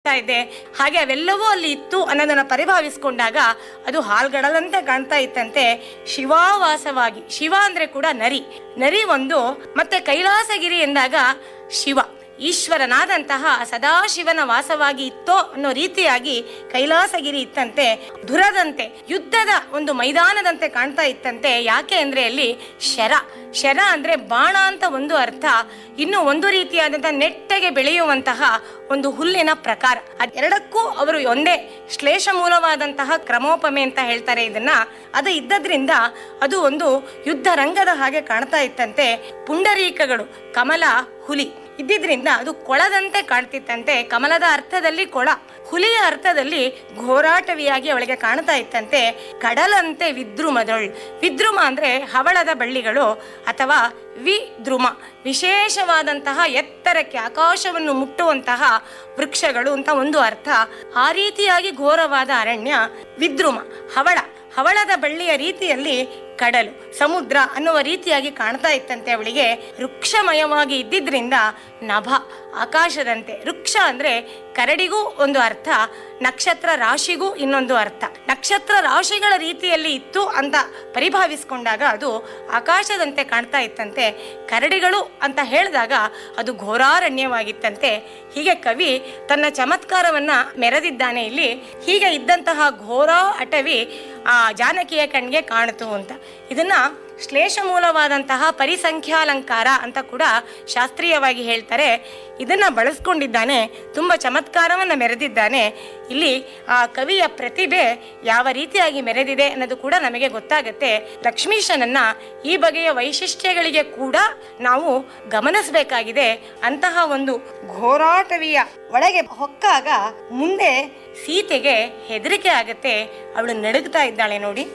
ಕಾಣ್ತಾ ಇದೆ ಹಾಗೆ ಅವೆಲ್ಲವೂ ಅಲ್ಲಿ ಇತ್ತು ಅನ್ನೋದನ್ನ ಪರಿಭಾವಿಸ್ಕೊಂಡಾಗ ಅದು ಹಾಲ್ಗಡಲಂತೆ ಕಾಣ್ತಾ ಇತ್ತಂತೆ ಶಿವಾವಾಸವಾಗಿ ಶಿವ ಅಂದ್ರೆ ಕೂಡ ನರಿ ನರಿ ಒಂದು ಮತ್ತೆ ಕೈಲಾಸಗಿರಿ ಎಂದಾಗ ಶಿವ ಈಶ್ವರನಾದಂತಹ ಸದಾಶಿವನ ವಾಸವಾಗಿ ಇತ್ತೋ ಅನ್ನೋ ರೀತಿಯಾಗಿ ಕೈಲಾಸಗಿರಿ ಇತ್ತಂತೆ ಧುರದಂತೆ ಯುದ್ಧದ ಒಂದು ಮೈದಾನದಂತೆ ಕಾಣ್ತಾ ಇತ್ತಂತೆ ಯಾಕೆ ಅಂದ್ರೆ ಅಲ್ಲಿ ಶರ ಶರ ಅಂದ್ರೆ ಬಾಣ ಅಂತ ಒಂದು ಅರ್ಥ ಇನ್ನು ಒಂದು ರೀತಿಯಾದಂತಹ ನೆಟ್ಟಗೆ ಬೆಳೆಯುವಂತಹ ಒಂದು ಹುಲ್ಲಿನ ಪ್ರಕಾರ ಅದೆರಡಕ್ಕೂ ಅವರು ಒಂದೇ ಶ್ಲೇಷ ಮೂಲವಾದಂತಹ ಕ್ರಮೋಪಮೆ ಅಂತ ಹೇಳ್ತಾರೆ ಇದನ್ನ ಅದು ಇದ್ದದ್ರಿಂದ ಅದು ಒಂದು ಯುದ್ಧ ರಂಗದ ಹಾಗೆ ಕಾಣ್ತಾ ಇತ್ತಂತೆ ಪುಂಡರೀಕಗಳು ಕಮಲ ಹುಲಿ ಇದ್ದಿದ್ರಿಂದ ಅದು ಕೊಳದಂತೆ ಕಾಣ್ತಿತ್ತಂತೆ ಕಮಲದ ಅರ್ಥದಲ್ಲಿ ಕೊಳ ಹುಲಿಯ ಅರ್ಥದಲ್ಲಿ ಘೋರಾಟವಿಯಾಗಿ ಅವಳಿಗೆ ಕಾಣ್ತಾ ಇತ್ತಂತೆ ಕಡಲಂತೆ ವಿದ್ರುಮದೊಳ್ ವಿದ್ರುಮ ಅಂದ್ರೆ ಹವಳದ ಬಳ್ಳಿಗಳು ಅಥವಾ ವಿದ್ರುಮ ವಿಶೇಷವಾದಂತಹ ಎತ್ತರಕ್ಕೆ ಆಕಾಶವನ್ನು ಮುಟ್ಟುವಂತಹ ವೃಕ್ಷಗಳು ಅಂತ ಒಂದು ಅರ್ಥ ಆ ರೀತಿಯಾಗಿ ಘೋರವಾದ ಅರಣ್ಯ ವಿದ್ರುಮ ಹವಳ ಹವಳದ ಬಳ್ಳಿಯ ರೀತಿಯಲ್ಲಿ ಕಡಲು ಸಮುದ್ರ ಅನ್ನುವ ರೀತಿಯಾಗಿ ಕಾಣ್ತಾ ಇತ್ತಂತೆ ಅವಳಿಗೆ ವೃಕ್ಷಮಯವಾಗಿ ಇದ್ದಿದ್ರಿಂದ ನಭ ಆಕಾಶದಂತೆ ವೃಕ್ಷ ಅಂದ್ರೆ ಕರಡಿಗೂ ಒಂದು ಅರ್ಥ ನಕ್ಷತ್ರ ರಾಶಿಗೂ ಇನ್ನೊಂದು ಅರ್ಥ ನಕ್ಷತ್ರ ರಾಶಿಗಳ ರೀತಿಯಲ್ಲಿ ಇತ್ತು ಅಂತ ಪರಿಭಾವಿಸ್ಕೊಂಡಾಗ ಅದು ಆಕಾಶದಂತೆ ಕಾಣ್ತಾ ಇತ್ತಂತೆ ಕರಡಿಗಳು ಅಂತ ಹೇಳಿದಾಗ ಅದು ಘೋರಾರಣ್ಯವಾಗಿತ್ತಂತೆ ಹೀಗೆ ಕವಿ ತನ್ನ ಚಮತ್ಕಾರವನ್ನ ಮೆರೆದಿದ್ದಾನೆ ಇಲ್ಲಿ ಹೀಗೆ ಇದ್ದಂತಹ ಘೋರ ಅಟವಿ ಆ ಜಾನಕಿಯ ಕಣ್ಗೆ ಕಾಣಿತು ಅಂತ ಇದನ್ನ ಶ್ಲೇಷ ಮೂಲವಾದಂತಹ ಪರಿಸಂಖ್ಯಾಲಂಕಾರ ಅಂತ ಕೂಡ ಶಾಸ್ತ್ರೀಯವಾಗಿ ಹೇಳ್ತಾರೆ ಇದನ್ನ ಬಳಸ್ಕೊಂಡಿದ್ದಾನೆ ತುಂಬ ಚಮತ್ಕಾರವನ್ನು ಮೆರೆದಿದ್ದಾನೆ ಇಲ್ಲಿ ಆ ಕವಿಯ ಪ್ರತಿಭೆ ಯಾವ ರೀತಿಯಾಗಿ ಮೆರೆದಿದೆ ಅನ್ನೋದು ಕೂಡ ನಮಗೆ ಗೊತ್ತಾಗತ್ತೆ ಲಕ್ಷ್ಮೀಶನನ್ನ ಈ ಬಗೆಯ ವೈಶಿಷ್ಟ್ಯಗಳಿಗೆ ಕೂಡ ನಾವು ಗಮನಿಸಬೇಕಾಗಿದೆ ಅಂತಹ ಒಂದು ಘೋರಾಟವಿಯ ಒಳಗೆ ಹೊಕ್ಕಾಗ ಮುಂದೆ ಸೀತೆಗೆ ಹೆದರಿಕೆ ಆಗತ್ತೆ ಅವಳು ನಡುಗ್ತಾ ಇದ್ದಾಳೆ ನೋಡಿ